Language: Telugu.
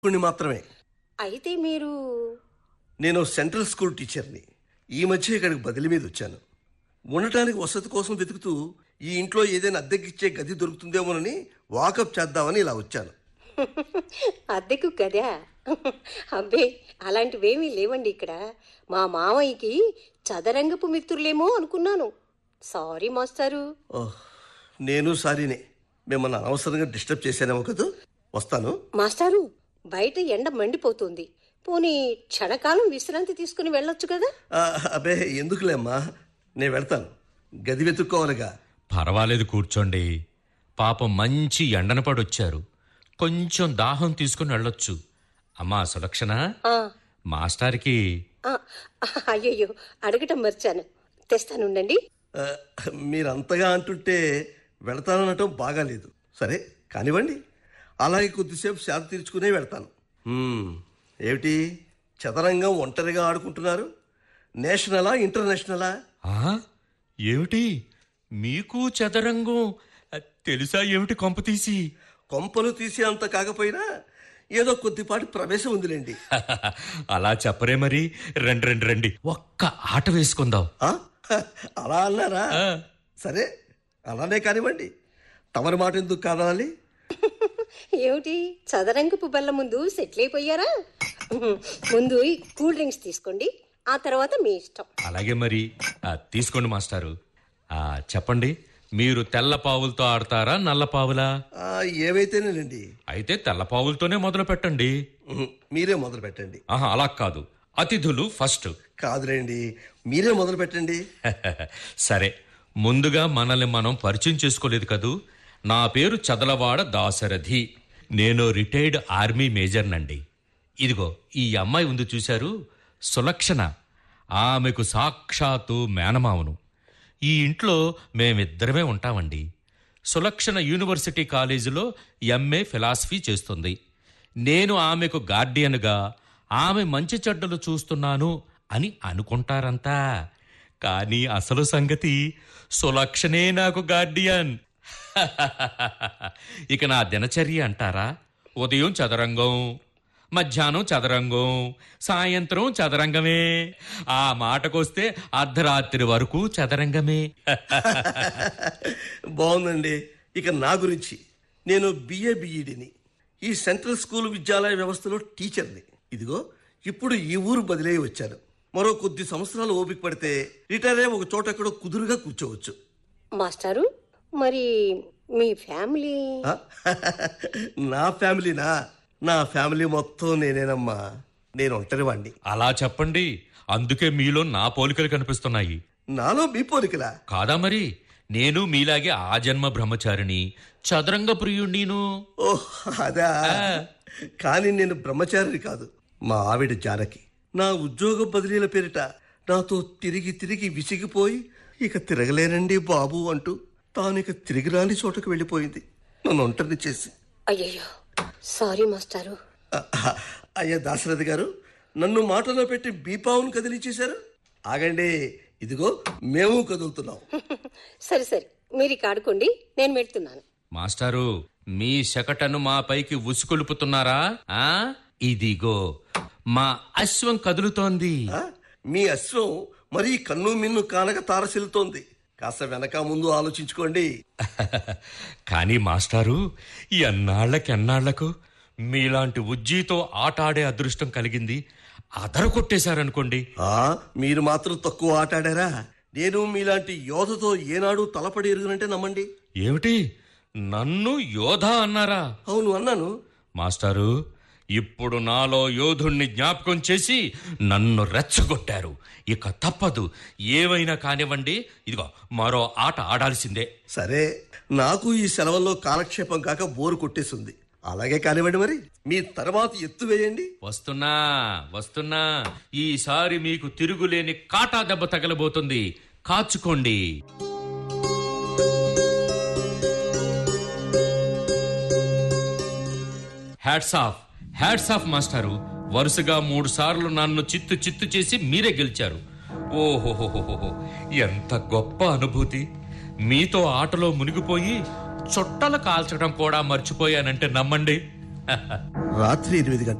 కొన్ని మాత్రమే అయితే మీరు నేను సెంట్రల్ స్కూల్ టీచర్ని ఈ మధ్య ఇక్కడికి బదిలీ మీద వచ్చాను ఉండటానికి వసతి కోసం వెతుకుతూ ఈ ఇంట్లో ఏదైనా అద్దెకిచ్చే గది దొరుకుతుందేమోనని వాకప్ చేద్దామని ఇలా వచ్చాను అద్దెకు కదా అబ్బే అలాంటివేమీ లేవండి ఇక్కడ మా మామయ్యకి చదరంగపు మిత్రులేమో అనుకున్నాను సారీ మాస్టారు ఓహ్, నేను సారీనే మిమ్మల్ని అనవసరంగా డిస్టర్బ్ చేశానేమో కదా వస్తాను మాస్టారు బయట ఎండ మండిపోతుంది పోనీ క్షణకాలం విశ్రాంతి తీసుకుని వెళ్ళొచ్చు కదా ఆ, అబ్బే ఎందుకులేమ్మా నేను వెళ్తాను గది వెతుక్కోవాలిగా పర్వాలేదు కూర్చోండి పాపం మంచి ఎండన పడొచ్చారు కొంచెం దాహం తీసుకుని వెళ్ళొచ్చు అమ్మా సులక్షణ ఆ, మాస్టార్కి ఆ, అయ్యయ్యో అడగటం మర్చాను తెస్తానుండండి ఆ, మీరంతగా అంటుంటే వెళ్తాననటం బాగాలేదు సరే కానివ్వండి అలాగే కొద్దిసేపు శాంతి తీర్చుకునే వెళ్తాను హ్మ్, ఏమిటి చదరంగం ఒంటరిగా ఆడుకుంటున్నారు నేషనలా ఇంటర్నేషనలా ఆ ఏమిటి మీకు చదరంగం ఆ, తెలుసా ఏమిటి కొంప తీసి కొంపలు తీసే అంత కాకపోయినా ఏదో కొద్దిపాటి ప్రవేశం ఉందిలేండి అలా చెప్పరే మరి రండి రండి రండి ఒక్క ఆట వేసుకుందాం ఆ? అలా అన్నారా ఆ, సరే అలానే కానివ్వండి తమరి మాట ఎందుకు కాదాలి ఏమిటి చదరంగపు బల్ల ముందు సెటిల్ అయిపోయారా ముందు ఈ కూల్ డ్రింక్స్ తీసుకోండి ఆ తర్వాత మీ ఇష్టం అలాగే మరి ఆ, తీసుకోండి మాస్టారు ఆ, చెప్పండి మీరు తెల్ల పావులతో ఆడతారా నల్ల పావులా ఆ, ఏవైతేనేనండి అయితే తెల్ల పావులతోనే మొదలు పెట్టండి ఉహు, మీరే మొదలు పెట్టండి ఆహా అలా కాదు అతిథులు ఫస్ట్ కాదులేండి మీరే మొదలు పెట్టండి సరే ముందుగా మనల్ని మనం పరిచయం చేసుకోలేదు కదూ నా పేరు చదలవాడ దాశరథి నేను రిటైర్డ్ ఆర్మీ మేజర్నండి ఇదిగో ఈ అమ్మాయి ఉంది చూశారు సులక్షణ ఆమెకు సాక్షాత్తు మేనమావును ఈ ఇంట్లో మేమిద్దరమే ఉంటామండి సులక్షణ యూనివర్సిటీ కాలేజీలో ఎంఏ ఫిలాసఫీ చేస్తుంది నేను ఆమెకు గార్డియన్గా ఆమె మంచి చెడ్డలు చూస్తున్నాను అని అనుకుంటారంతా కానీ అసలు సంగతి సులక్షణే నాకు గార్డియన్ ఇక నా దినచర్య అంటారా ఉదయం చదరంగం మధ్యాహ్నం చదరంగం సాయంత్రం చదరంగమే ఆ మాటకొస్తే అర్ధరాత్రి వరకు చదరంగమే బాగుందండి ఇక నా గురించి నేను బిఏ బిఈడిని ఈ సెంట్రల్ స్కూల్ విద్యాలయ వ్యవస్థలో టీచర్ని ఇదిగో ఇప్పుడు ఈ ఊరు బదిలై వచ్చాను మరో కొద్ది సంవత్సరాలు ఓపిక పడితే రిటైర్ అయ్యి ఒక చోట ఎక్కడో కుదురుగా కూర్చోవచ్చు మాస్టారు మరి మీ ఫ్యామిలీ ఆ? నా ఫ్యామిలీనా నా ఫ్యామిలీ మొత్తం నేనేనమ్మా నేను ఒంటరి వాణ్ణి అలా చెప్పండి అందుకే మీలో నా పోలికలు కనిపిస్తున్నాయి నాలో మీ పోలికలా కాదా మరి నేను మీలాగే ఆ జన్మ బ్రహ్మచారిని చదరంగ ప్రియుణ్ణిను ఓహ్ అదా కానీ నేను బ్రహ్మచారిని కాదు మా ఆవిడ జానకి నా ఉద్యోగ బదిలీల పేరిట నాతో తిరిగి తిరిగి విసిగిపోయి ఇక తిరగలేనండి బాబు అంటూ తాను ఇక తిరిగి రాని చోటకు వెళ్ళిపోయింది నన్ను ఒంటరిని చేసి అయ్యయ్యో సారీ మాస్టారు అహ, అయ్యా దాశరథి గారు నన్ను మాటలో పెట్టి బీపావును కదిలించేశారు ఆగండి ఇదిగో మేము కదులుతున్నాం సరే సరే మీరు ఇక ఆడుకోండి నేను వెళ్తున్నాను మాస్టారు మీ శకటను మా పైకి ఉసుకొలుపుతున్నారా ఆ ఇదిగో మా అశ్వం కదులుతోంది ఆ? మీ అశ్వం మరీ కన్ను మిన్ను కానక తారసిల్లుతోంది కాస్త వెనక ముందు ఆలోచించుకోండి కానీ మాస్టారు ఎన్నాళ్లకెన్నాళ్లకు మీలాంటి ఉజ్జీతో ఆట ఆడే అదృష్టం కలిగింది అదర కొట్టేశారనుకోండి ఆ మీరు మాత్రం తక్కువ ఆట ఆడారా నేను మీలాంటి యోధతో ఏనాడు తలపడి ఎరుగునంటే నమ్మండి ఏమిటి నన్ను యోధ అన్నారా అవును అన్నాను మాస్టారు ఇప్పుడు నాలో యోధుణ్ణి జ్ఞాపకం చేసి నన్ను రెచ్చగొట్టారు ఇక తప్పదు ఏవైనా కానివ్వండి ఇదిగో మరో ఆట ఆడాల్సిందే సరే నాకు ఈ సెలవుల్లో కాలక్షేపం కాక బోరు కొట్టేసింది అలాగే కానివ్వండి మరి మీ తర్వాత ఎత్తు వేయండి వస్తున్నా వస్తున్నా ఈసారి మీకు తిరుగులేని కాటా దెబ్బ తగలబోతుంది కాచుకోండి హ్యాట్స్ ఆఫ్ హ్యాట్స్ ఆఫ్ మాస్టారు వరుసగా మూడు సార్లు నన్ను చిత్తు చిత్తు చేసి మీరే గెలిచారు ఓహోహోహోహో ఎంత గొప్ప అనుభూతి మీతో ఆటలో మునిగిపోయి చుట్టలు కాల్చడం కూడా మర్చిపోయానంటే నమ్మండి రాత్రి ఎనిమిది గంటలకు